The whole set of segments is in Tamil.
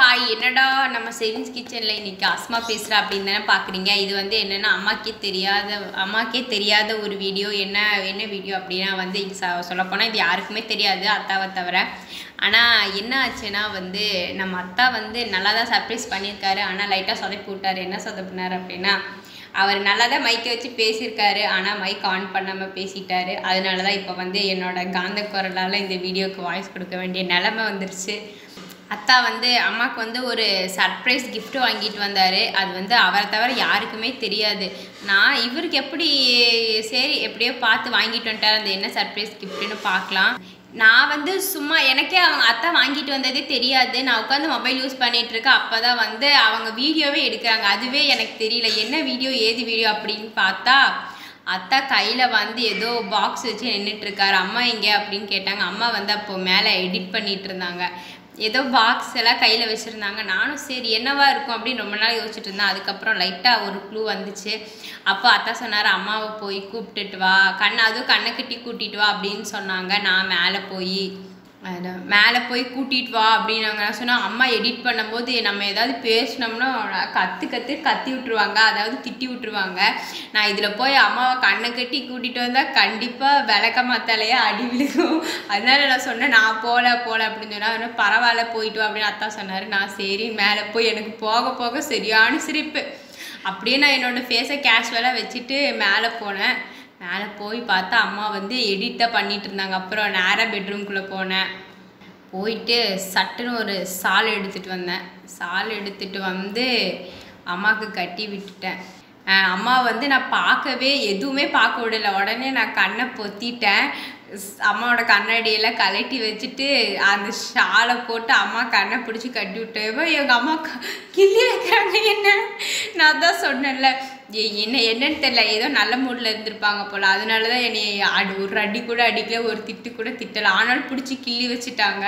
ஹாய் என்னடா நம்ம சேவிங்ஸ் கிச்சனில் இன்னைக்கு அஸ்மா பேசுகிறா அப்படின்னு தானே பார்க்குறீங்க இது வந்து என்னென்னா அம்மாக்கே தெரியாத அம்மாக்கே தெரியாத ஒரு வீடியோ என்ன என்ன வீடியோ அப்படின்னா வந்து ச சொல்லப்போனால் இது யாருக்குமே தெரியாது அத்தாவை தவிர ஆனால் என்ன ஆச்சுன்னா வந்து நம்ம அத்தா வந்து நல்லா தான் சர்ப்ரைஸ் பண்ணியிருக்காரு ஆனால் லைட்டாக சொதப்பி விட்டாரு என்ன சொதப்பினார் அப்படின்னா அவர் நல்லா தான் மைக்கை வச்சு பேசியிருக்காரு ஆனால் மைக் ஆன் பண்ணாமல் பேசிட்டாரு அதனால தான் இப்போ வந்து என்னோட காந்த குரலால் இந்த வீடியோக்கு வாய்ஸ் கொடுக்க வேண்டிய நிலமை வந்துருச்சு அத்தா வந்து அம்மாவுக்கு வந்து ஒரு சர்ப்ரைஸ் gift வாங்கிட்டு வந்தார் அது வந்து அவரை தவிர யாருக்குமே தெரியாது நான் இவருக்கு எப்படி சரி எப்படியோ பார்த்து வாங்கிட்டு வந்துட்டார் அந்த என்ன சர்ப்ரைஸ் கிஃப்ட்டுன்னு பார்க்கலாம் நான் வந்து சும்மா எனக்கே அவங்க அத்தா வாங்கிட்டு வந்ததே தெரியாது நான் உட்காந்து மொபைல் யூஸ் பண்ணிட்டு இருக்கேன் அப்போ தான் வந்து அவங்க வீடியோவே எடுக்கிறாங்க அதுவே எனக்கு தெரியல என்ன வீடியோ ஏது வீடியோ அப்படின்னு பார்த்தா அத்தா கையில் வந்து ஏதோ பாக்ஸ் வச்சு நின்றுட்டு இருக்காரு அம்மா எங்கே அப்படின்னு கேட்டாங்க அம்மா வந்து அப்போ மேலே எடிட் பண்ணிட்டு இருந்தாங்க ஏதோ பாக்ஸ் எல்லாம் கையில் வச்சுருந்தாங்க நானும் சரி என்னவா இருக்கும் அப்படின்னு ரொம்ப நாள் யோசிச்சுட்டு இருந்தேன் அதுக்கப்புறம் லைட்டாக ஒரு க்ளூ வந்துச்சு அப்போ அத்தா சொன்னார் அம்மாவை போய் கூப்பிட்டுட்டு வா கண்ணை அதுவும் கண்ணை கட்டி கூட்டிட்டு வா அப்படின்னு சொன்னாங்க நான் மேலே போய் அதான் மேலே போய் கூட்டிட்டு வா அப்படின்னாங்க நான் சொன்னேன் அம்மா எடிட் பண்ணும்போது நம்ம ஏதாவது பேசினோம்னா கற்று கற்று கத்தி விட்டுருவாங்க அதாவது திட்டி விட்டுருவாங்க நான் இதில் போய் அம்மாவை கண்ணை கட்டி கூட்டிகிட்டு வந்தால் கண்டிப்பாக விளக்க மாத்தாலேயே அடி விழுகும் அதனால நான் சொன்னேன் நான் போகல போகல அப்படின்னு சொன்னா அவரு, பரவாயில்ல போயிட்டு வா அப்படின்னு அத்தா சொன்னார் நான் சரி மேலே போய் எனக்கு போக போக சரியான சிரிப்பு அப்படியே நான் என்னோடய ஃபேஸை கேஷுவலாக வச்சுட்டு மேலே போனேன் மேலே போய் பார்த்தா அம்மா வந்து எடிட் தான் பண்ணிட்டு இருந்தாங்க அப்புறம் நேராக பெட்ரூம்குள்ளே போனேன் போயிட்டு சட்டுன்னு ஒரு சால் எடுத்துகிட்டு வந்தேன் சால் எடுத்துகிட்டு வந்து அம்மாவுக்கு கட்டி விட்டுட்டேன் அஹ் அம்மா வந்து நான் பார்க்கவே எதுவுமே பார்க்க விடல உடனே நான் கண்ணை பொத்திட்டேன் ஸ்- அம்மாவோட கண்ணாடியெல்லாம் கலட்டி வச்சுட்டு அந்த ஷாலை போட்டு அம்மா கண்ணை பிடிச்சி கட்டி விட்டேன் எங்கள் அம்மா க- கிள்ளி வைக்கிறாங்க என்ன நான் தான் சொன்னேன்ல ஏ- என்ன என்னன்னு தெரியல ஏதோ நல்ல மூடில் இருந்திருப்பாங்க போல் அதனால தான் என்னை அடி ஒரு அடி கூட அடிக்கல ஒரு திட்டு கூட திட்டலை ஆனாலும் பிடிச்சி கிள்ளி வச்சுட்டாங்க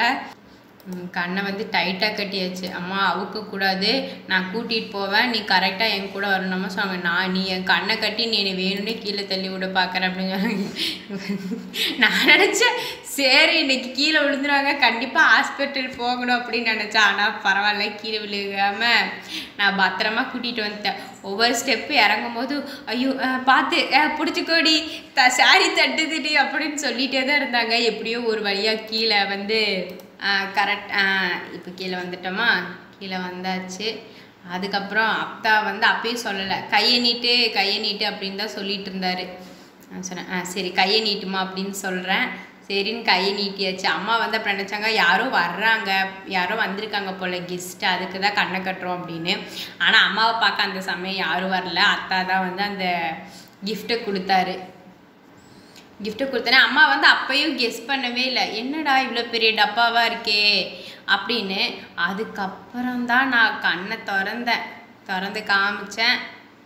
ம், கண்ணை வந்து டைட்டாக கட்டியாச்சு அம்மா அவுக்க கூடாது நான் கூட்டிகிட்டு போவேன் நீ கரெக்டாக என் கூட வரணுமா சொன்னாங்க நான் நீ என் கண்ணை கட்டி நீ என்னை வேணும்னே கீழே தள்ளி விட பார்க்குறேன் அப்படின்னு சொன்னாங்க நான் நினச்சேன் சரி இன்னைக்கு கீழே விழுந்துருவாங்க கண்டிப்பாக ஹாஸ்பிட்டல் போகணும் அப்படின்னு நினச்சேன் ஆனால் பரவாயில்ல கீழே விழுகாம நான் பத்திரமா கூட்டிகிட்டு வந்துட்டேன் ஒவ்வொரு ஸ்டெப்பு இறங்கும் போது ஐயோ அஹ், பார்த்து பிடிச்சிக்கோடி த சாரி தட்டுதுடி அப்படின்னு சொல்லிகிட்டே தான் இருந்தாங்க எப்படியோ ஒரு வழியாக கீழே வந்து கரெக்ட் இப்போ கீழே வந்துட்டோமா கீழே வந்தாச்சு அதுக்கப்புறம் அப்பா வந்து அப்பயும் சொல்லலை கையை நீட்டு கையை நீட்டு அப்படின்னு தான் சொல்லிட்டு இருந்தாரு நான் சொன்னேன் ஆ சரி கையை நீட்டுமா அப்படின்னு சொல்கிறேன் சரின்னு கையை நீட்டியாச்சு அம்மா வந்து அப்புறம் நினச்சாங்க யாரோ வர்றாங்க யாரோ வந்திருக்காங்க போல் கெஸ்ட்டு அதுக்கு தான் கண்ணை கட்டுறோம் அப்படின்னு ஆனால் அம்மாவை பார்க்க அந்த சமயம் யாரும் வரல அத்தா தான் வந்து அந்த கிஃப்ட்டை கொடுத்தாரு gift கொடுத்தேனே அம்மா வந்து அப்பயும் கெஸ் பண்ணவே இல்லை என்னடா இவ்வளோ பெரிய டப்பாவாக இருக்கே அப்படின்னு அதுக்கப்புறம் தான் நான் கண்ணை திறந்தேன் திறந்து காமிச்சேன்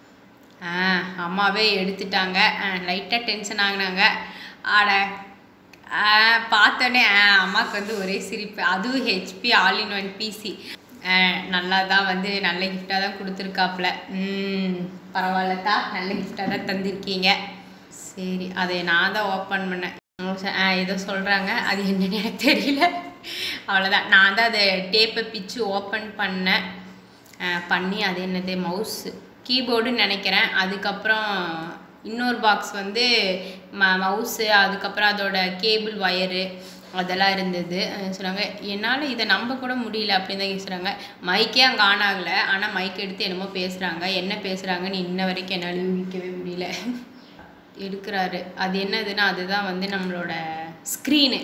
ஆ அம்மாவே எடுத்துட்டாங்க லைட்டாக டென்ஷன் ஆகினாங்க ஆட ஆ, பார்த்தோன்னே ஆ, அம்மாவுக்கு வந்து ஒரே சிரிப்பு அதுவும் HP all in one PC நல்லா தான் வந்து நல்ல கிஃப்டாக தான் கொடுத்துருக்காப்புல ம் பரவாயில்லத்தா நல்ல கிஃப்டாக தான் தந்திருக்கீங்க சரி அதை நான் தான் ஓப்பன் பண்ணேன் அவங்க சொ- ஆ ஏதோ சொல்கிறாங்க அது என்னன்னு எனக்கு தெரியல அவ்வளோதான் நான் தான் அதை டேப்பை பிச்சு ஓப்பன் பண்ணேன் ஆ, பண்ணி அது என்னது மவுஸு கீபோர்டுன்னு நினைக்கிறேன் அதுக்கப்புறம் இன்னொரு பாக்ஸ் வந்து ம மவுஸு அதுக்கப்புறம் அதோட கேபிள் ஒயரு அதெல்லாம் இருந்தது அஹ் சொன்னாங்க என்னால் இதை நம்ப கூட முடியல அப்படின்னு தான் பேசுகிறாங்க மைக்கே அங்கே ஆன் ஆகலை ஆனால் மைக் எடுத்து என்னமோ பேசுகிறாங்க என்ன பேசுகிறாங்கன்னு இன்ன வரைக்கும் என்னால் யூகிக்கவே முடியல எடுக்கிறாரு அது என்னதுன்னா அதுதான் வந்து நம்மளோட ஸ்க்ரீனு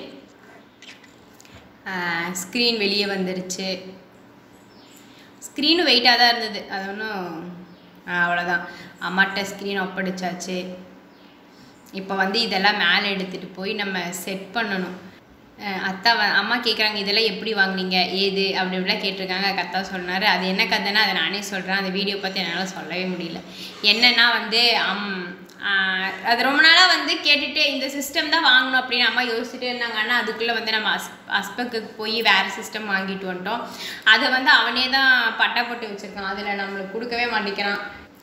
ஸ்க்ரீன் வெளியே வந்துருச்சு ஸ்க்ரீனும் வெயிட்டாக தான் இருந்தது அது ஒன்றும் அவ்வளோதான் அம்மாட்ட ஸ்க்ரீன் ஒப்படைச்சாச்சு இப்போ வந்து இதெல்லாம் மேலே எடுத்துகிட்டு போய் நம்ம செட் பண்ணணும் அஹ் அத்தா வ அம்மா கேட்குறாங்க இதெல்லாம் எப்படி வாங்குனீங்க ஏது அப்படி இப்படிலாம் கேட்டிருக்காங்க அதுக்கு அத்தா சொன்னார் அது என்ன கதைன்னா அதை நானே சொல்கிறேன் அந்த வீடியோ பார்த்து என்னால் சொல்லவே முடியல என்னன்னா வந்து அம் ஆஹ் அது ரொம்ப நாளாக வந்து கேட்டுட்டு இந்த சிஸ்டம் தான் வாங்கணும் அப்படின்னு அம்மா யோசிச்சுட்டே இருந்தாங்க ஆனால் அதுக்குள்ளே வந்து நம்ம அஸ் அஸ்பக்கு போய் வேறு சிஸ்டம் வாங்கிட்டு வந்துட்டோம் அதை வந்து அவனே தான் பட்டா போட்டு வச்சுருக்கான் அதில் நம்மளுக்கு கொடுக்கவே மாட்டேங்கிறான்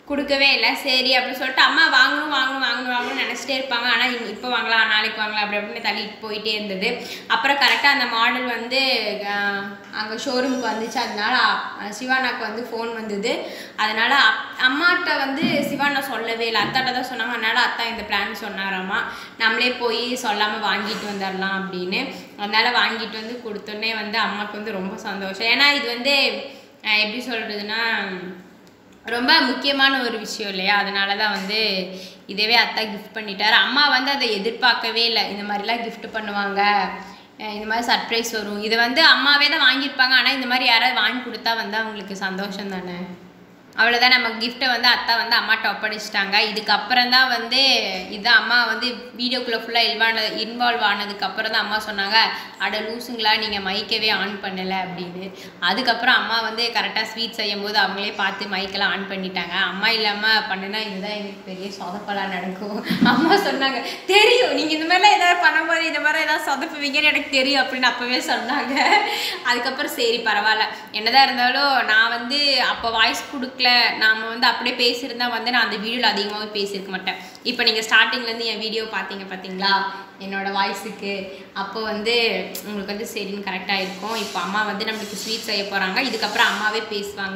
கொடுக்கவே இல்லை சரி அப்படின்னு சொல்லிட்டு அம்மா வாங்கணும் வாங்கணும் வாங்கணும் வாங்கணும்னு நினச்சிட்டே இருப்பாங்க ஆனால் இப்போ வாங்கலாம் நாளைக்கு வாங்கலாம் அப்படி அப்படின்னு தள்ளிட்டு போயிட்டே இருந்தது அப்புறம் கரெக்டாக அந்த மாடல் வந்து அங்கே ஷோரூமுக்கு வந்துச்சு அதனால அ- சிவானாக்கு வந்து ஃபோன் வந்தது அதனால அப்- அம்மாட்ட வந்து சிவானா சொல்லவே இல்லை அத்தாட்ட தான் சொன்னாங்க அதனால அத்தா இந்த பிளான் சொன்னாராம்மா நம்மளே போய் சொல்லாமல் வாங்கிட்டு வந்துடலாம் அப்படின்னு அதனால வாங்கிட்டு வந்து கொடுத்தோன்னே வந்து அம்மாவுக்கு வந்து ரொம்ப சந்தோஷம் ஏன்னா இது வந்து அஹ், எப்படி சொல்கிறதுனா ரொம்ப முக்கியமான ஒரு விஷயம் இல்லையா அதனால தான் வந்து இதவே அத்தா கிஃப்ட் பண்ணிட்டாரு அம்மா வந்து அதை எதிர்பார்க்கவே இல்லை இந்த மாதிரிலாம் gift பண்ணுவாங்க அஹ் இந்த மாதிரி சர்ப்ரைஸ் வரும் இது வந்து அம்மாவே தான் வாங்கியிருப்பாங்க ஆனால் இந்த மாதிரி யாராவது வாங்கி கொடுத்தா வந்து அவங்களுக்கு சந்தோஷம் தானே அவ்வளோதான் நம்ம கிஃப்ட்டை வந்து அத்தா வந்து அம்மாட்ட ஒப்படைச்சிட்டாங்க இதுக்கப்புறம் தான் வந்து இதான் அம்மா வந்து வீடியோக்குள்ளே ஃபுல்லாக இன்வால்வ் இன்வால்வ் ஆனதுக்கு அப்புறம் தான் அம்மா சொன்னாங்க அட லூசுங்களா நீங்கள் மைக்கவே ஆன் பண்ணலை அப்படின்னு அதுக்கப்புறம் அம்மா வந்து கரெக்டாக ஸ்வீட் செய்யும் போது அவங்களே பார்த்து மைக்கெல்லாம் ஆன் பண்ணிட்டாங்க அம்மா இல்லாமல் பண்ணுனா இதுதான் எனக்கு பெரிய சொதப்பலாக நடக்கும் அம்மா சொன்னாங்க தெரியும் நீங்கள் இந்த மாதிரிலாம் ஏதாவது பண்ணும்போது இந்த மாதிரி ஏதாவது சொதப்புவீங்கன்னு எனக்கு தெரியும் அப்படின்னு அப்போவே சொன்னாங்க அதுக்கப்புறம் சரி பரவாயில்ல என்னதான் இருந்தாலும் நான் வந்து அப்போ வாய்ஸ் கொடுக்கல நாம வந்து அப்படியே பேசியிருந்தா வந்து நான் அந்த வீடியோவில் அதிகமாகவே பேசியிருக்க மாட்டேன் இப்போ நீங்கள் ஸ்டார்டிங்லேருந்து என் வீடியோ பார்த்தீங்க பார்த்தீங்களா என்னோட வாய்ஸுக்கு அப்போ வந்து உங்களுக்கு வந்து சரின்னு கரெக்டாக இருக்கும் இப்போ அம்மா வந்து நம்மளுக்கு ஸ்வீட் செய்ய போகிறாங்க இதுக்கப்புறம் அம்மாவே பேசுவாங்க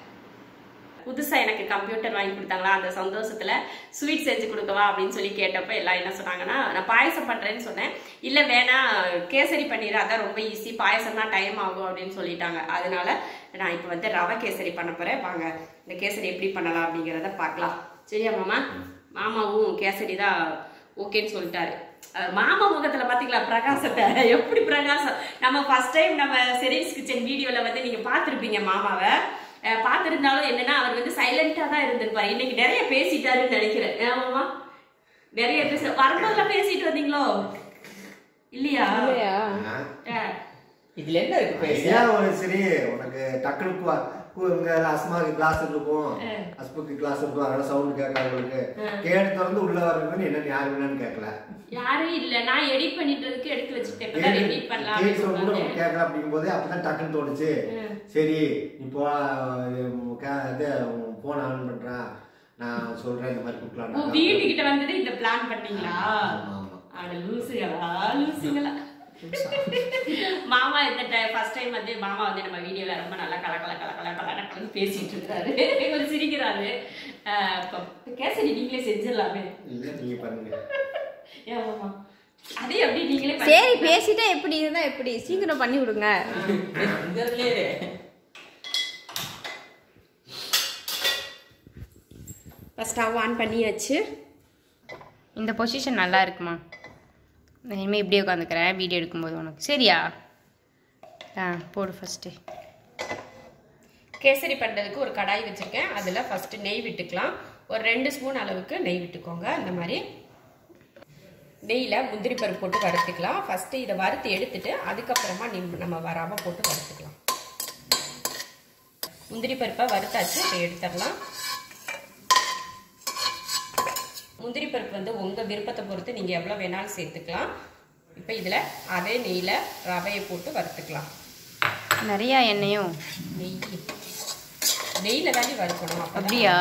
புதுசா எனக்கு கம்ப்யூட்டர் வாங்கி கொடுத்தாங்களா அந்த சந்தோஷத்துல ஸ்வீட் செஞ்சு கொடுக்கவா அப்படின்னு சொல்லி கேட்டப்ப எல்லாம் என்ன சொன்னாங்கன்னா நான் பாயசம் பண்றேன்னு சொன்னேன் இல்ல வேணாம் கேசரி பண்ணிடு அதான் ரொம்ப ஈஸி பாயசம்னா டைம் ஆகும் அப்படின்னு சொல்லிட்டாங்க அதனால நான் இப்போ வந்து ரவை கேசரி பண்ண போறேன் வாங்க இந்த கேசரி எப்படி பண்ணலாம் அப்படிங்கிறத பார்க்கலாம் சரியா மாமா மாமாவும் கேசரி தான் ஓகேன்னு சொல்லிட்டாரு அஹ் மாமா முகத்துல பாத்தீங்களா பிரகாசத்தை எப்படி பிரகாசம் நம்ம ஃபர்ஸ்ட் டைம் நம்ம செரீன்ஸ் கிச்சன் வீடியோல வந்து நீங்க பார்த்திருப்பீங்க மாமாவை அஹ் பார்த்திருந்தாலும் என்னன்னா அவர் வந்து சைலண்டா தான் இருந்திருப்பாரு இன்னைக்கு நிறைய பேசிட்டாருன்னு நினைக்கிறேன் ஏன் மாமா நிறைய பேச வரும்போதுல பேசிட்டு வந்தீங்களோ இல்லையா அஹ் இதுல என்ன இருக்கு பேச ஏன் ஒரு சரி உனக்கு டக்குனு கு- கு- இங்க அஸ்மாக்கு கிளாஸ் இருக்கும் அஸ்மாக்கு கிளாஸ் இருக்கும் அதனால சவுண்ட் கேட்கல உங்களுக்கு கேட்டு திறந்து உள்ள வரணும்னு என்ன யாரு என்னன்னு கேட்கல யாரும் இல்ல நான் எடிட் பண்ணிட்டதுக்கு எடுத்து வச்சுட்டேன் இப்பதான் எடிட் பண்ணலாம் அப்படின்னு கேட்கற கூட சொன்னாங்க. கேட்கல அப்படிங்கும் போதே அப்பதான் டக்குன்னு தோணுச்சு சரி இப்போ இது போன் ஆன் பண்றேன் நான் சொல்றேன் இந்த மாதிரி ஓ கொடுக்கலாம் வீட்டுக்கிட்ட வந்துட்டு இந்த பிளான் பண்ணீங்களா ஆமா, ஆமா. அட லூசுகளா லூசுங்களா மாமா இந்த ஃபர்ஸ்ட் டைம் வந்து மாமா வந்து நம்ம வீடியோல ரொம்ப நல்லா கல கல கல கல கல கலன்னு பேசிட்டு இருக்காரு இவர் சிரிக்கிறாரு அஹ் இப்ப கேசரி நீங்களே செஞ்சிடலாமே இல்ல நீங்க பண்ணுங்க ஏன் மாமா அதே எப்படி நீங்களே சரி பண்ணி- பேசிட்டா எப்படி இருந்தா எப்படி சீக்கிரம் பண்ணி விடுங்க இந்த இடத்துல இரு. இப்ப ஸ்டவ் ஆன் பண்ணியாச்சு இந்த பொசிஷன் நல்லா இருக்குமா நான் இனிமேல் இப்படியே உட்காந்துக்கிறேன் வீடியோ எடுக்கும்போது உனக்கு சரியா ஆ போடு ஃபஸ்ட்டு கேசரி பண்ணுறதுக்கு ஒரு கடாய் வச்சுருக்கேன் அதில் ஃபஸ்ட்டு நெய் விட்டுக்கலாம் ஒரு ரெண்டு ஸ்பூன் அளவுக்கு நெய் விட்டுக்கோங்க இந்த மாதிரி நெய்யில் முந்திரி பருப்பு போட்டு வறுத்துக்கலாம் ஃபஸ்ட்டு இதை வறுத்து எடுத்துட்டு அதுக்கப்புறமா நிம் நம்ம வராமல் போட்டு வறுத்துக்கலாம் முந்திரி பருப்பை வறுத்தாச்சு இப்போ எடுத்துடலாம் முந்திரி பருப்பு வந்து உங்கள் விருப்பத்தை பொறுத்து நீங்கள் எவ்வளோ வேணாலும் சேர்த்துக்கலாம் இப்போ இதில் அதே நெய்யில் ரவையை போட்டு வறுத்துக்கலாம் நிறையா எண்ணெயும் நெய் நெய்யில் தாண்டி வறுக்கணும் அப்பதான் அப்படியா?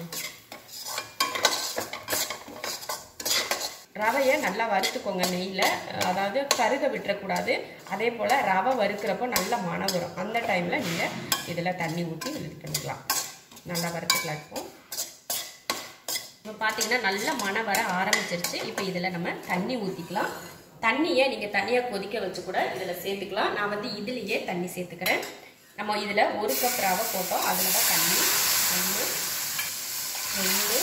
ரவையை நல்லா வறுத்துக்கோங்க நெய்யில் அதாவது கருக விட்டுறக்கூடாது அதே போல் ரவை வறுக்கிறப்போ நல்ல மணம் வரும் அந்த டைமில் நீங்கள் இதில் தண்ணி ஊற்றி இது பண்ணிக்கலாம் நல்லா வறுத்துக்கலாம் இப்போ இப்போ பார்த்தீங்கன்னா நல்ல மணம் வர ஆரம்பிச்சிருச்சு இப்போ இதில் நம்ம தண்ணி ஊற்றிக்கலாம் தண்ணியை நீங்கள் தனியாக கொதிக்க வச்சு கூட இதில் சேர்த்துக்கலாம் நான் வந்து இதுலேயே தண்ணி சேர்த்துக்கிறேன் நம்ம இதில் ஒரு கப் ரவை போட்டோம் அதில் தான் தண்ணி ஒன்று ரெண்டு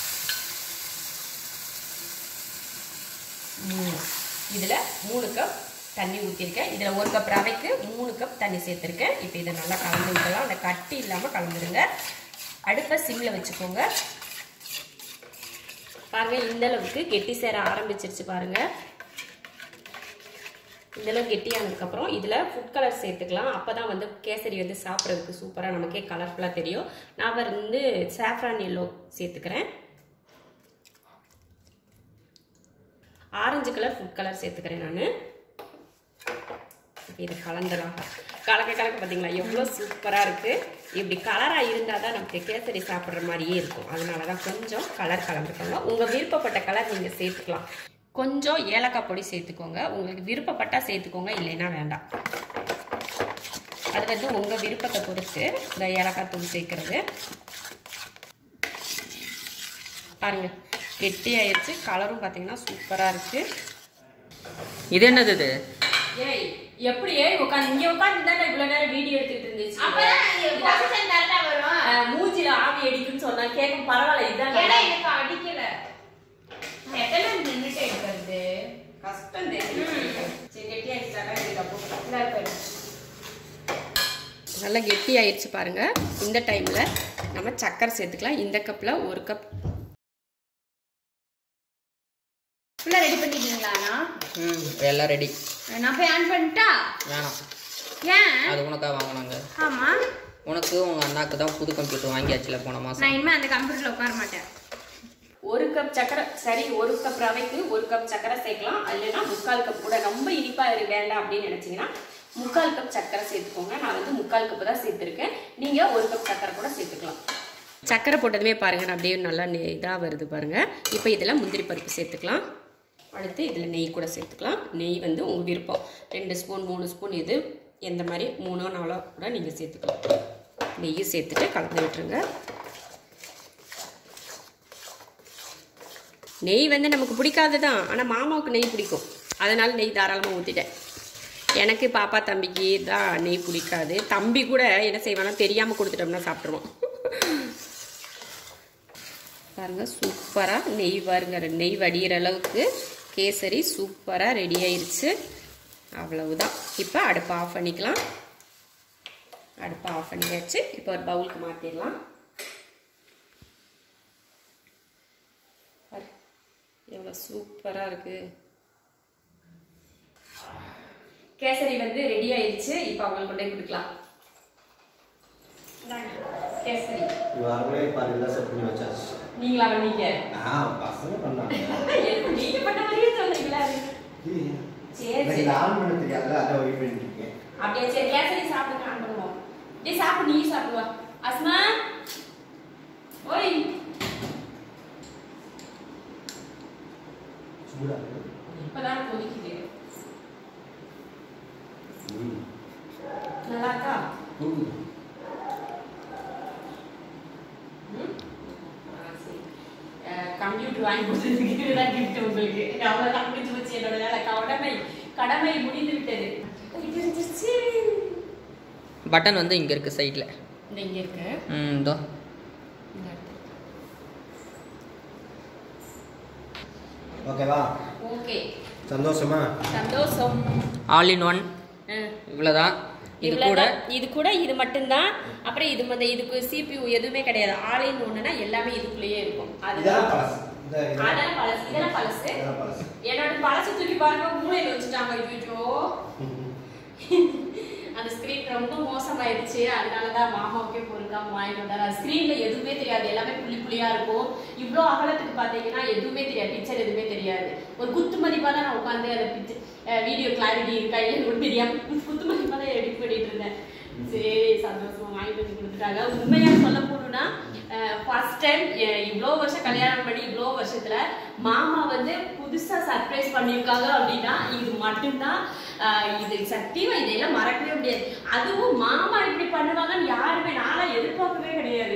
மூணு இதில் மூணு கப் தண்ணி ஊற்றிருக்கேன் இதில் ஒரு கப் ரவைக்கு மூணு கப் தண்ணி சேர்த்துருக்கேன் இப்போ இதை நல்லா கலந்து விடலாம் அந்த கட்டி இல்லாமல் கலந்துருங்க அடுப்பை சிம்மில் வச்சுக்கோங்க பாருங்க இந்த அளவுக்கு கெட்டி சேர ஆரம்பிச்சிருச்சு பாருங்க இந்த அளவு கெட்டியானதுக்கப்புறம் இதில் ஃபுட் கலர் சேர்த்துக்கலாம் அப்போ தான் வந்து கேசரி வந்து சாப்பிட்றதுக்கு சூப்பராக நமக்கே கலர்ஃபுல்லாக தெரியும் நான் வந்து சாஃப்ரான் எல்லோ சேர்த்துக்கிறேன் ஆரஞ்சு கலர் ஃபுட் கலர் சேர்த்துக்கிறேன் நான் இதை கலந்துடலாம் கலக்க கலக்க பார்த்தீங்களா எவ்வளோ சூப்பராக இருக்குது இப்படி கலராக இருந்தால் தான் நமக்கு கேசரி சாப்பிட்ற மாதிரியே இருக்கும் அதனால தான் கொஞ்சம் கலர் கலந்துக்கோங்க உங்கள் விருப்பப்பட்ட கலர் நீங்கள் சேர்த்துக்கலாம் கொஞ்சம் ஏலக்காய் பொடி சேர்த்துக்கோங்க உங்களுக்கு விருப்பப்பட்டால் சேர்த்துக்கோங்க இல்லைன்னா வேண்டாம் அது வந்து உங்கள் விருப்பத்தை பொறுத்து இந்த ஏலக்காய் தூள் சேர்க்கறது பாருங்க கெட்டி ஆயிடுச்சு கலரும் பார்த்தீங்கன்னா சூப்பராக இருக்குது இது என்னது இது ஏய் எப்படி ஏய் உட்காந்து இங்க உட்காந்து தானே இவ்வளவு நேரம் வீடியோ எடுத்துட்டு இருந்துச்சு அப்பதான் இது position correct ஆ வரும். அஹ், மூஞ்சில ஆவி அடிக்குன்னு சொன்னா கேட்கும் பரவாயில்ல இதுதான் ஏன்னா நல்லா எனக்கு அடிக்கல நான் எத்தனை நேரம் நின்னுட்டு எடுக்கிறது கஷ்டம் தெரியும் சரி கெட்டி ஆயிடுச்சாக்கா இதுக்கப்புறம் நல்லா கெட்டி ஆயிடுச்சு பாருங்க இந்த டைம்ல நம்ம சக்கரை சேர்த்துக்கலாம் இந்த கப்ல ஒரு கப் ஃபுல்லா ரெடி பண்ணிட்டீங்களாண்ணா ம் எல்லாம் ரெடி நான் போய் ஆன் பண்ணிட்டா வேணாம் ஏன் அது உனக்காக வாங்கினாங்க ஆமா உனக்கு உங்கள் அண்ணாக்கு தான் புது கம்ப்யூட்டர் வாங்கியாச்சுல போன மாதம் நான் இனிமே அந்த கம்ப்யூட்டர்ல உட்கார மாட்டேன் ஒரு கப் சக்கரை சரி ஒரு கப் ரவைக்கு ஒரு கப் சக்கரை சேர்க்கலாம் இல்லைன்னா முக்கால் கப் கூட ரொம்ப இனிப்பா இரு வேண்டாம் அப்படின்னு நினைச்சீங்கன்னா முக்கால் கப் சக்கரை சேர்த்துக்கோங்க நான் வந்து முக்கால் கப் தான் சேர்த்துருக்கேன் நீங்க ஒரு கப் சக்கரை கூட சேர்த்துக்கலாம் சக்கரை போட்டதுமே பாருங்க நான் அப்படியே நல்லா இதாக வருது பாருங்க இப்போ இதில் முந்திரி பருப்பு சேர்த்துக்கலாம் அடுத்து இதில் நெய் கூட சேர்த்துக்கலாம் நெய் வந்து உங்கள் விருப்பம் ரெண்டு ஸ்பூன் மூணு ஸ்பூன் இது எந்த மாதிரி மூணோ நாலோ கூட நீங்கள் சேர்த்துக்கலாம் நெய்யும் சேர்த்துட்டு கலந்து விட்டுருங்க நெய் வந்து நமக்கு பிடிக்காது தான் ஆனால் மாமாவுக்கு நெய் பிடிக்கும் அதனால் நெய் தாராளமாக ஊற்றிட்டேன் எனக்கு பாப்பா தம்பிக்கு தான் நெய் பிடிக்காது தம்பி கூட என்ன செய்வானா தெரியாமல் கொடுத்துட்டோம்னா சாப்பிட்ருவான் பாருங்க சூப்பராக நெய் பாருங்க நெய் வடிகிற அளவுக்கு கேசரி சூப்பராக ரெடி ஆயிருச்சு அவ்வளவுதான் இப்போ அடுப்பை ஆஃப் பண்ணிக்கலாம் அடுப்பை ஆஃப் பண்ணியாச்சு இப்போ ஒரு பவுலுக்கு மாற்றிடலாம் பாரு எவ்வளோ சூப்பராக இருக்கு கேசரி வந்து ரெடி ஆயிடுச்சு இப்போ அவங்களுக்கு கொண்டு போய் கொடுக்கலாம் இந்தாங்க, கேசரி வரவே பாரு எல்லாம் செட் பண்ணி வச்சாச்சு நீங்களா பண்ணீங்க ஆ பசங்க பண்ணாங்க எனக்கு நீங்க பண்ண மாதிரியே சொல்றீங்களா சரி எனக்கு சரி இது ஆன் பண்ண தெரியாது அதை வெயிட் பண்ணிட்டு இருக்கேன் அப்படியே சரி கேசரி சாப்பிட்டு ஆன் பண்ணுவோம் டேய் சாப்பிடு நீ சாப்பிடுவா அஸ்மா ஓய் சூடா இருக்கு இப்பதான் கொதிக்குது ம். நல்லா இருக்கா ம். கம்ப்யூட்டர் வாங்கி கொடுத்ததுக்கு இதுதான் gift உங்களுக்கு அவ்வளோதான் முடிஞ்சு போச்சு என்னோட வேலை கடமை கடமை முடிந்து விட்டது முடிஞ்சிருச்சு. பட்டன் வந்து இங்கே இருக்குது சைடில் இந்த இங்க இருக்கு ம் இதோ இந்த இடத்துல. ஓகேவா ஓகே சந்தோஷமா சந்தோஷம் ஆல் இன் ஒன் ஆ. இவ்வளோதான் இது கூட இவ்வளவுதான். இது கூட இது மட்டும்தான் அப்புறம் இது வந்து இதுக்கு சிபியூ எதுவுமே கிடையாது ஆலின் ஒண்ணுனா எல்லாமே இதுக்குள்ளேயே இருக்கும் இதெல்லாம் அதுதான் பழசு இந்த இதெல்லாம் அதெல்லாம் பழசு இதெல்லாம் பழசு இதெல்லாம் பழசு என்னோட பழசு தூக்கி பாருங்க மூளையில வச்சுட்டாங்க ஐயோ அந்த ஸ்கிரீன் ரொம்ப மோசமாயிடுச்சு அதனாலதான் மாமாவுக்கே பொறுக்காம வாங்கிட்டு வந்தாரு ஸ்கிரீன்ல எதுவுமே தெரியாது எல்லாமே புள்ளி புள்ளியா இருக்கும் இவ்வளோ அகலத்துக்கு பாத்தீங்கன்னா எதுவுமே தெரியாது பிக்சர் எதுவுமே தெரியாது ஒரு குத்து மதிப்பா தான் நான் உட்காந்து அந்த பிக்சர் வீடியோ கிளாரிட்டி இருக்கா இல்லைன்னு கூட தெரியாம குத்து மதிப்பா தான் எடிட் பண்ணிட்டு இருந்தேன் சரி சந்தோஷமா வாங்கிட்டு வந்து கொடுத்துட்டாங்க உண்மையா சொல்ல போகணும்னா ஃபர்ஸ்ட் டைம் இவ்வளோ வருஷம் கல்யாணம் பண்ணி இவ்வளோ வருஷத்துல மாமா வந்து புதுசா சர்ப்ரைஸ் பண்ணியிருக்காங்க அப்படின்னா இது மட்டும்தான் அஹ், இது சத்தியமா இதெல்லாம் மறக்கவே முடியாது அதுவும் மாமா இப்படி பண்ணுவாங்கன்னு யாருமே நானா எதிர்பார்க்கவே கிடையாது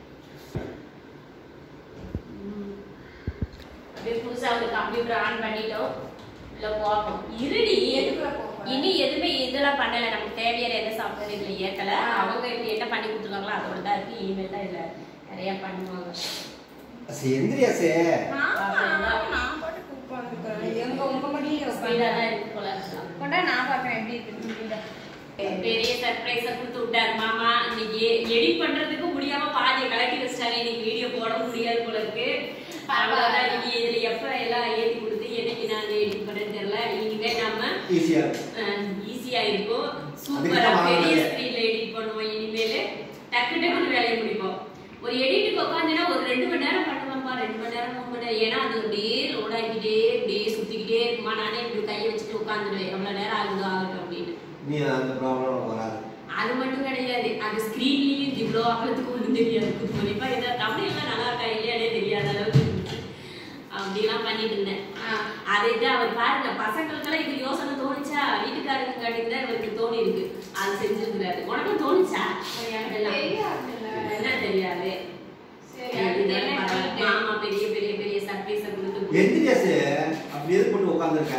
உம். அப்படியே புதுசா ஒரு கம்ப்யூட்டர் ஆன் பண்ணிட்டோம் இல்ல போகணும் இருடி இனி எதுவுமே இதெல்லாம் பண்ணல நமக்கு தேவையான எந்த சாஃப்ட்வேர் இதுல ஏத்தல அவங்க இப்படி என்ன பண்ணி கொடுத்துருக்காங்களோ அதோட தான் இருக்கு இனிமேல் தான் இதுல நிறைய பண்ணுவாங்க அசே எந்திரியாசே நான் பாட்டுக்கு உட்கார்ந்துக்கிறேன். எங்க உங்க மடியில ஸ்பீடா உட்கார்ந்து தான் இருக்கு போல கொண்டா நான் பார்க்கறேன் எப்படி இருக்குன்னு பெரிய சர்ப்ரைஸ கொடுத்து விட்டாரு மாமா இன்னைக்கு எடிட் பண்றதுக்கு முடியாம பாதியை கலட்டி வச்சிட்டாங்க இன்னைக்கு வீடியோ போட முடியாது போல இருக்கு அவ்வளவுதான் இன்னைக்கு இதுல எப்ப எல்லாம் ஏத்தி கொடுத்து என்னைக்கு நாங்க எடிட் பண்றது தெரியல இனிமே நாம ஈஸியா ஈஸியா இருக்கும் அதுக்கு சூப்பரா தான் பெரிய வாங்குனது. ஸ்கிரீன்ல எடிட் பண்ணுவோம் இனிமேல் டக்கு டக்குன்னு வேலையை முடிப்போம் ஒரு எடிட்டுக்கு உட்காந்துனா ஒரு ரெண்டு மணி நேரம் பண்ணுவேன்ப்பா ரெண்டு மணி நேரம் மூணு மணி நேரம் ஏன்னா அது அப்படியே லோட் ஆகிக்கிட்டே அப்படியே சுத்திக்கிட்டே இருக்குமா நானே இப்படி கையை வச்சுட்டு உட்காந்துடுவேன் எவ்வளவு நேரம் ஆகுதோ ஆகட்டும் அப்படின்னு நீ அந்த ப்ராப்ளம் வராது அது மட்டும் கிடையாது அந்த ஸ்கிரீன்லயும் இவ்வளோ அகலத்துக்கு ஒன்றும் தெரியாது குறிப்பா ஏதாவது தமிழ்லாம் நல்லா இருக்கா இல்லையானே தெரியாத அளவுக்கு இருந்துச்சு. அப்படிலாம் பண்ணிட்டு இருந்தேன் அதை தான் அவர் பாருங்க பசங்களுக்கெல்லாம் இது யோசனை தோணுச்சா வீட்டுக்காரங்க காட்டிட்டு தான் இவருக்கு தோணி இருக்கு அது செஞ்சிருக்கிறாரு உனக்கும் தோணுச்சா எல்லாம். என்ன தெரியாது இதெல்லாம் பரவாயில்ல. மாமா பெரிய பெரிய பெரிய சர்ப்ரைஸை கொடுத்து எந்திரியாசு அப்படி எது போட்டு உட்காந்துருக்க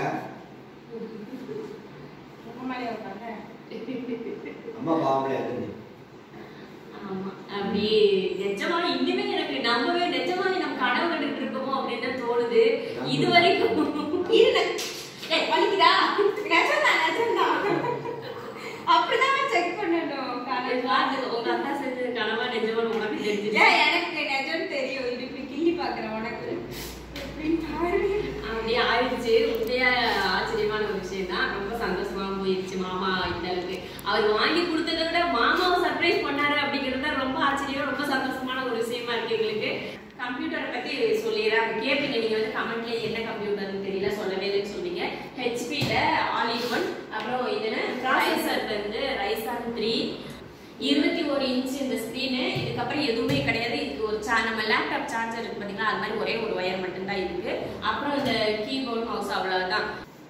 அம்மா பாவம்ல எந்திரி ஆமா. அப்படி நிஜமா இன்னுமே எனக்கு நம்பவே நிஜமா நம்ம கனவு கண்டுட்டு இருக்கோமோ அப்படின்னு தான் தோணுது இது வரைக்கும் ஏய், வலிக்குதா? நிஜம்தான், நிஜம்தான். அப்படிதான் செக் பண்ணணும் காலையில. பார்த்து உங்க அக்கா செஞ்சது கனவா நிஜமா உனக்கு தெரிஞ்சிருச்சு ஏன் எனக்கு நிஜம் தெரியும் இது இப்படி கிள்ளி பாக்குறேன் உனக்கு எப்படின்னு பாரு. அப்படி ஆயிடுச்சு உண்மையா ஆச்சரியமான ஒரு விஷயம் தான் ரொம்ப சந்தோஷமா போயிடுச்சு மாமா இந்த அளவுக்கு அவர் வாங்கி கொடுத்ததை விட மாமாவை சர்ப்ரைஸ் பண்ணாரு அப்படிங்கிறது தான் ரொம்ப ஆச்சரியம் ரொம்ப சந்தோஷமான ஒரு விஷயமா இருக்கு எங்களுக்கு கம்ப்யூட்டரை பத்தி சொல்லிடுறேன் அப்ப கேட்பீங்க நீங்க வந்து கமெண்ட்ல என்ன கம்ப்யூட்டர்னு தெரியல சொல்லவே இல்லைன்னு சொன்னீங்க ஹெச்பில ஆல் இன் ஒன் அப்புறம் இதுல ப்ராசஸர் வந்து ரைசான் த்ரீ இருபத்தி ஒரு இன்ச் இந்த ஸ்க்ரீனு இதுக்கப்புறம் எதுவுமே கிடையாது இதுக்கு ஒரு சா நம்ம லேப்டாப் சார்ஜர் இருக்கு பார்த்தீங்களா அது மாதிரி ஒரே ஒரு ஒயர் மட்டும்தான் இருக்கு அப்புறம் இந்த கீபோர்ட் மவுஸ் அவ்வளவுதான்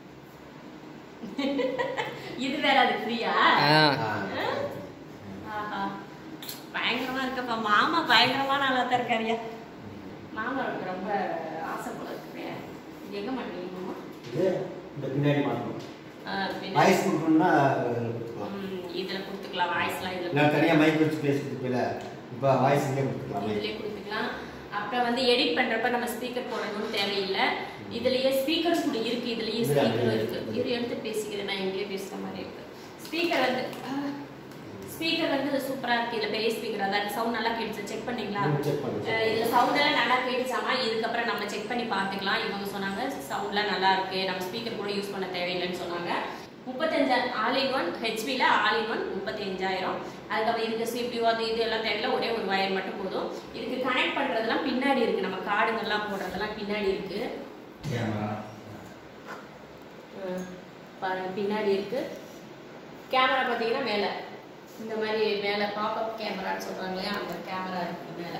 இது வேற அது ஃப்ரீயா ஆ ஆஹா பயங்கரமா இருக்கப்பா மாமா பயங்கரமா நல்லா தான் இருக்காருயா மாமா எனக்கு ரொம்ப ஆசை போல இருக்கு இது எங்க மாட்டீங்க மாமா இது இந்த பின்னாடி மாட்டணும் ஆ, பின்ன- வாய்ஸ் கொடுக்கணும்னா கொடுக்கலாம் ம், இதுல கொடுத்துக்கலாம் வாய்ஸ்லாம் இதுல நான் தனியாக மைக் வச்சு பேசிட்டு போயில இப்போ வாய்ஸ் இங்கே கொடுத்துக்கலாம் mic. இதுலயே கொடுத்துக்கலாம் அப்புறம் வந்து எடிட் பண்றப்ப நம்ம ஸ்பீக்கர் போடணும்னு தேவையில்லை இதுலயே ஸ்பீக்கர் கூட இருக்கு இதுலயே இதுல ஸ்பீக்கர் அதுல இருக்கு இருக்கு. இது எடுத்து பேசிக்கிறேன் நான் இங்கேயே பேசுற மாதிரி இருக்கு ஸ்பீக்கர் வந்து ஸ்பீக்கர் வந்து சூப்பரா இருக்கு இதுல பெரிய ஸ்பீக்கர் அதான் சவுண்ட் நல்லா கேட்டுச்சு செக் பண்ணீங்களா ம், check பண்ணேன். அஹ் இதுல சவுண்ட் எல்லாம் நல்லா கேட்டுச்சாமா இதுக்கப்புறம் நம்ம செக் பண்ணி பார்த்துக்கலாம் இவங்க சொன்னாங்க சவுண்ட்லாம் நல்லா இருக்கு நம்ம ஸ்பீக்கர் கூட யூஸ் பண்ண தேவையில்லைன்னு சொன்னாங்க முப்பத்தஞ்சா ஆல் இன் ஒன் ஹெச்பியில் ஆல் இன் ஒன் முப்பத்தஞ்சாயிரம் அதுக்கப்புறம் இதுக்கு சிபியூ அது இது எல்லாம் தேவையில்ல ஒரே ஒரு வயர் மட்டும் போதும் இதுக்கு கனெக்ட் பண்றதெல்லாம் பின்னாடி இருக்கு நம்ம கார்டுங்கெல்லாம் போடுறதெல்லாம் பின்னாடி இருக்கு கேமரா அஹ் பாருங்க பின்னாடி இருக்கு கேமரா பார்த்தீங்கன்னா மேலே இந்த மாதிரி மேலே பாப்அப் கேமரான்னு சொல்றாங்க இல்லையா அந்த கேமரா இருக்கு மேலே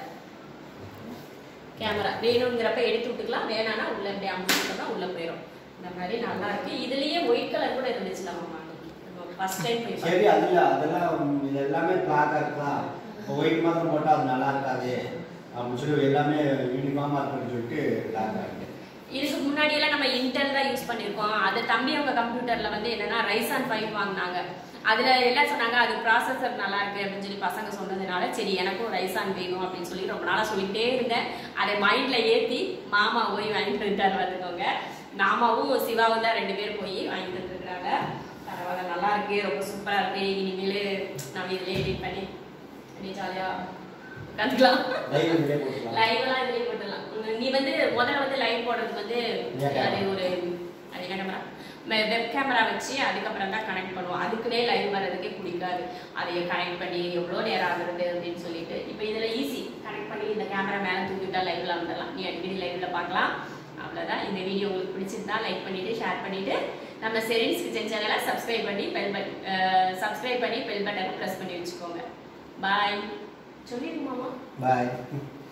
கேமரா வேணுங்கிறப்ப எடுத்து விட்டுக்கலாம் வேணாம்னா உள்ள இப்படி அமுக்கிட்டோம்னா உள்ள போயிடும் இந்த மாதிரி நல்லா இருக்கு இதுலயே ஒயிட் கலர் கூட இருந்துச்சு நம்ம ஃபர்ஸ்ட் டைம் போய் சரி அதுல அதெல்லாம் இது எல்லாமே பிளாக்கா இருக்கலாம் இப்போ ஒயிட் மாத்திரம் போட்டால் அது நல்லா இருக்காது அப்படின்னு சொல்லி எல்லாமே யூனிஃபார்மாக இருக்குன்னு சொல்லிட்டு பிளாக்கா இருக்கு இதுக்கு முன்னாடி எல்லாம் நம்ம இன்டெல் தான் யூஸ் பண்ணிருக்கோம் அது தம்பி அவங்க கம்ப்யூட்டர்ல வந்து என்னன்னா ரைசான் ஃபைவ் வாங்கினாங்க அதுல எல்லாம் சொன்னாங்க அது ப்ராசஸர் நல்லா இருக்கு அப்படின்னு சொல்லி பசங்க சொன்னதுனால சரி எனக்கும் ரைசான் வேணும் அப்படின்னு சொல்லி ரொம்ப நாளா சொல்லிட்டே இருந்தேன் அதை மைண்ட்ல ஏத்தி மாமா போய் வாங்கிட்டு வந்துட்டாரு வந்துக்கோங்க மாமாவும் சிவாவும் தான் ரெண்டு பேரும் போய் வாங்கிட்டு வந்துருக்காங்க பரவாயில்ல நல்லா இருக்கு ரொம்ப சூப்பரா இருக்கு இனிமேல் நம்ம இதுல எடிட் பண்ணி அப்படியே ஜாலியா உட்காந்துக்கலாம் லைவ் இதுலேயே போட்டுக்கலாம் லைவ் எல்லாம் இதுலயே போட்டுடலாம் உங்க- நீ வந்து முதல்ல வந்து லைவ் போடுறதுக்கு வந்து Yeah, அது ஒரு அது என்ன கேமரா வெப் கேமரா வச்சு அதுக்கப்புறம் தான் கனெக்ட் பண்ணுவோம் அதுக்குனே லைவ் வர்றதுக்கே பிடிக்காது அதை கனெக்ட் பண்ணி எவ்வளோ நேரம் ஆகுறது அப்படின்னு சொல்லிட்டு இப்போ இதில் ஈஸி கனெக்ட் பண்ணி இந்த கேமரா மேலே தூக்கிட்டா லைவ்ல வந்துடலாம் நீ அடிக்கடி லைவ்ல பார்க்கலாம் அவ்வளோதான் இந்த வீடியோ உங்களுக்கு பிடிச்சிருந்தா லைக் பண்ணிட்டு ஷேர் பண்ணிட்டு நம்ம செரின்ஸ் கிச்சன் சேனலை சப்ஸ்கிரைப் பண்ணி பெல் பட் சப்ஸ்கிரைப் பண்ணி பெல் பட்டனை ப்ரெஸ் பண்ணி வச்சுக்கோங்க பாய் சொல்லிடுங்க மாமா பாய்